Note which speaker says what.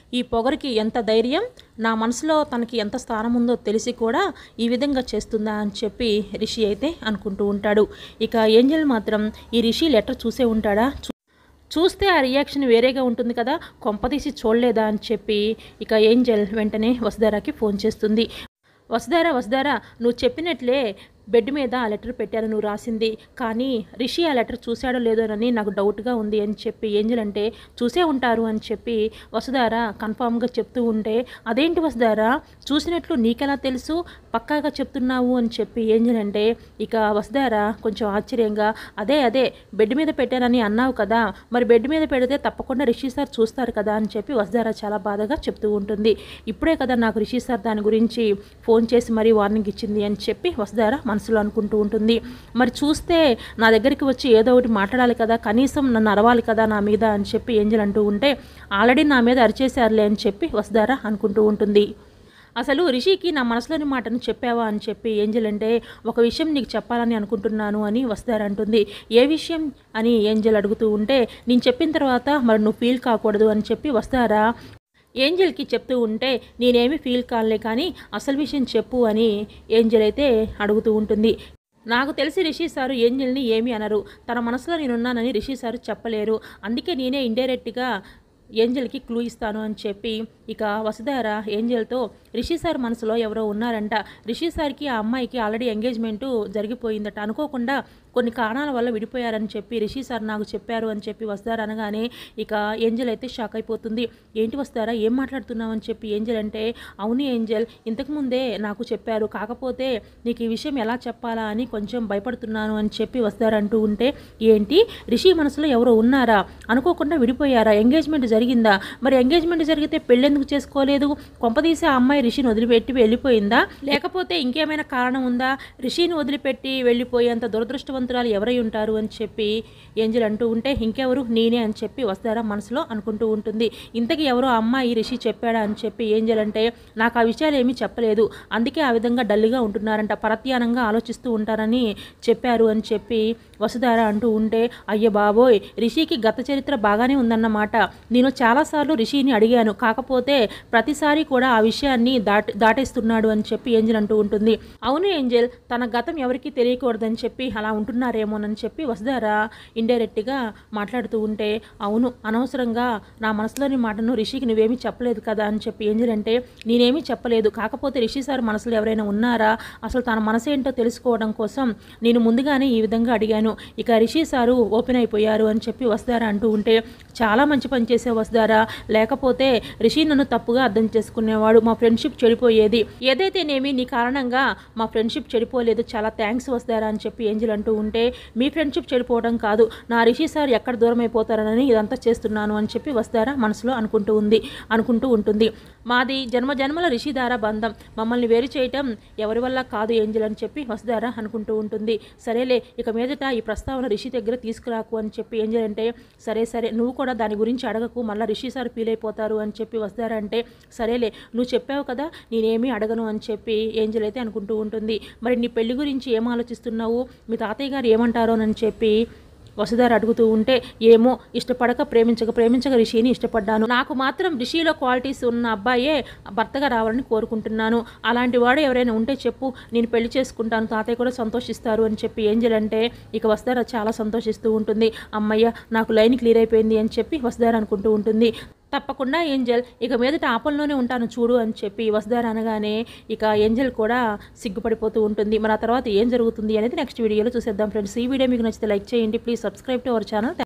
Speaker 1: ఈ పొగరికి ఎంత ధైర్యం నా మనసులో తనకి ఎంత స్థానం ఉందో తెలిసి కూడా ఈ విధంగా చేస్తుందా అని చెప్పి రిషి అయితే అనుకుంటూ ఉంటాడు ఇక ఏంజల్ మాత్రం ఈ రిషి లెటర్ చూసే ఉంటాడా చూ- చూస్తే ఆ రియాక్షన్ వేరేగా ఉంటుంది కదా కొంపతీసి చూడలేదా అని చెప్పి ఇక ఏంజల్ వెంటనే వసుధారాకి ఫోన్ చేస్తుంది వసుధారా వసుధారా నువ్వు చెప్పినట్లే బెడ్ మీద ఆ లెటర్ పెట్టాను నువ్వు రాసింది కానీ రిషి ఆ లెటర్ చూశాడో లేదోనని నాకు డౌట్గా ఉంది అని చెప్పి ఏంజల్ అంటే చూసే ఉంటారు అని చెప్పి వసుధార కన్ఫామ్గా చెప్తూ ఉంటే అదేంటి వసుధార చూసినట్లు నీకెలా తెలుసు పక్కాగా చెప్తున్నావు అని చెప్పి ఏంజల్ అంటే ఇక వసుధార కొంచెం ఆశ్చర్యంగా అదే అదే బెడ్ మీద పెట్టానని అన్నావు కదా మరి బెడ్ మీద పెడితే తప్పకుండా రిషి సార్ చూస్తారు కదా అని చెప్పి వసుధార చాలా బాధగా చెప్తూ ఉంటుంది ఇప్పుడే కదా నాకు రిషి సార్ దాని గురించి ఫోన్ చేసి మరీ వార్నింగ్ ఇచ్చింది అని చెప్పి వసుధార మనసులో అనుకుంటూ ఉంటుంది మరి చూస్తే నా దగ్గరికి వచ్చి ఏదో ఒకటి మాట్లాడాలి కదా కనీసం నన్ను అరవాలి కదా నా మీద అని చెప్పి ఏంజల్ అంటూ ఉంటే ఆల్రెడీ నా మీద అరిచేశారులే అని చెప్పి వసుధార అనుకుంటూ ఉంటుంది అసలు రిషికి నా మనసులోని మాటను చెప్పావా అని చెప్పి ఏంజల్ అంటే ఒక విషయం నీకు చెప్పాలని అనుకుంటున్నాను అని వస్తారు అంటుంది ఏ విషయం అని ఏంజల్ అడుగుతూ ఉంటే నేను చెప్పిన తర్వాత మరి నువ్వు ఫీల్ కాకూడదు అని చెప్పి వస్తారా ఏంజల్కి చెప్తూ ఉంటే నేనేమి ఫీల్ కాలే కానీ అసలు విషయం చెప్పు అని ఏంజల్ అయితే అడుగుతూ ఉంటుంది నాకు తెలిసి రిషి సారు ఏంజల్ని ఏమీ అనరు తన మనసులో నేనున్నానని రిషి సారు చెప్పలేరు అందుకే నేనే ఇండైరెక్ట్గా ఏంజల్కి క్లూ ఇస్తాను అని చెప్పి ఇక వసుధార ఏంజల్తో రిషి సార్ మనసులో ఎవరో ఉన్నారంట రిషి సార్కి ఆ అమ్మాయికి ఆల్రెడీ ఎంగేజ్మెంట్ జరిగిపోయిందట అనుకోకుండా కొన్ని కారణాల వల్ల విడిపోయారని చెప్పి రిషి సార్ నాకు చెప్పారు అని చెప్పి వస్తారు అనగానే ఇక ఏంజల్ అయితే షాక్ అయిపోతుంది ఏంటి వస్తారా ఏం మాట్లాడుతున్నావు అని చెప్పి ఏంజల్ అంటే అవును ఏంజల్ ఇంతకుముందే నాకు చెప్పారు కాకపోతే నీకు ఈ విషయం ఎలా చెప్పాలా అని కొంచెం భయపడుతున్నాను అని చెప్పి వస్తారంటూ ఉంటే ఏంటి రిషి మనసులో ఎవరో ఉన్నారా అనుకోకుండా విడిపోయారా ఎంగేజ్మెంట్ జరిగిందా మరి ఎంగేజ్మెంట్ జరిగితే పెళ్ళెందుకు చేసుకోలేదు కొంపదీసి ఆ అమ్మాయి రిషిని వదిలిపెట్టి వెళ్ళిపోయిందా లేకపోతే ఇంకేమైనా కారణం ఉందా రిషిని వదిలిపెట్టి వెళ్ళిపోయేంత దురదృష్టవంతురాలు ఎవరై ఉంటారు అని చెప్పి ఏంజల్ అంటూ ఉంటే ఇంకెవరు నేనే అని చెప్పి వస్తారా మనసులో అనుకుంటూ ఉంటుంది ఇంతకీ ఎవరో ఆ అమ్మాయి రిషి చెప్పాడా అని చెప్పి ఏంజల్ అంటే నాకు ఆ విషయాలు ఏమీ చెప్పలేదు అందుకే ఆ విధంగా డల్గా ఉంటున్నారంట పరధ్యానంగా ఆలోచిస్తూ ఉంటారని చెప్పారు అని చెప్పి వసుధార అంటూ ఉంటే అయ్య బాబోయ్ రిషికి గత చరిత్ర బాగానే ఉందన్నమాట నేను చాలాసార్లు రిషిని అడిగాను కాకపోతే ప్రతిసారి కూడా ఆ విషయాన్ని దాటి దాటేస్తున్నాడు అని చెప్పి ఏంజల్ అంటూ ఉంటుంది అవును ఏంజల్ తన గతం ఎవరికీ తెలియకూడదని చెప్పి అలా ఉంటున్నారేమోనని చెప్పి వసుధార ఇండైరెక్ట్గా మాట్లాడుతూ ఉంటే అవును అనవసరంగా నా మనసులోని మాటను రిషికి నువ్వేమీ చెప్పలేదు కదా అని చెప్పి ఏంజల్ అంటే నేనేమీ చెప్పలేదు కాకపోతే రిషి సార్ మనసులో ఎవరైనా ఉన్నారా అసలు తన మనసు ఏంటో తెలుసుకోవడం కోసం నేను ముందుగానే ఈ విధంగా అడిగాను ఇక రిషి సారు ఓపెన్ అయిపోయారు అని చెప్పి వస్తారా అంటూ ఉంటే చాలా మంచి పని చేసే వస్తారా లేకపోతే రిషి నన్ను తప్పుగా అర్థం చేసుకునేవాడు మా ఫ్రెండ్షిప్ చెడిపోయేది ఏదైతేనేమి నీ కారణంగా మా ఫ్రెండ్షిప్ చెడిపోలేదు చాలా థ్యాంక్స్ వస్తారా అని చెప్పి ఏంజల్ అంటూ ఉంటే మీ ఫ్రెండ్షిప్ చెడిపోవడం కాదు నా రిషి సార్ ఎక్కడ దూరం అయిపోతారని ఇదంతా చేస్తున్నాను అని చెప్పి వస్తారా మనసులో అనుకుంటూ ఉంది అనుకుంటూ ఉంటుంది మాది జన్మ జన్మల రిషిధార బంధం మమ్మల్ని వేరు చేయటం ఎవరి వల్ల కాదు ఏంజల్ అని చెప్పి వసుధార అనుకుంటూ ఉంటుంది సరేలే ఇక మీదట ఈ ప్రస్తావన రిషి దగ్గర తీసుకురాకు అని చెప్పి ఏంజల్ అంటే సరే సరే నువ్వు కూడా దాని గురించి అడగకు మళ్ళీ రిషి సార్ ఫీల్ అయిపోతారు అని చెప్పి వస్తారా అంటే సరేలే నువ్వు చెప్పావు కదా నేనేమీ అడగను అని చెప్పి ఏంజల్ అయితే అనుకుంటూ ఉంటుంది మరి నీ పెళ్లి గురించి ఏం ఆలోచిస్తున్నావు మీ తాతయ్య గారు ఏమంటారోనని చెప్పి వసుధార అడుగుతూ ఉంటే ఏమో ఇష్టపడక ప్రేమించక ప్రేమించక రిషిని ఇష్టపడ్డాను నాకు మాత్రం రిషిలో క్వాలిటీస్ ఉన్న అబ్బాయే భర్తగా రావాలని కోరుకుంటున్నాను అలాంటి వాడు ఎవరైనా ఉంటే చెప్పు నేను పెళ్లి చేసుకుంటాను తాతయ్య కూడా సంతోషిస్తారు అని చెప్పి ఏంజల్ అంటే ఇక వసుధార చాలా సంతోషిస్తూ ఉంటుంది అమ్మయ్య నాకు లైన్ క్లియర్ అయిపోయింది అని చెప్పి వసుధార అనుకుంటూ ఉంటుంది తప్పకుండా ఏంజల్ ఇక మీదట ఆపంలోనే ఉంటాను చూడు అని చెప్పి వసుధార అనగానే ఇక ఏంజల్ కూడా సిగ్గుపడిపోతూ ఉంటుంది మరి ఆ తర్వాత ఏం జరుగుతుంది అనేది నెక్స్ట్ వీడియోలో చూసేద్దాం ఫ్రెండ్స్ ఈ వీడియో మీకు నచ్చితే లైక్ చేయండి please subscribe to our channel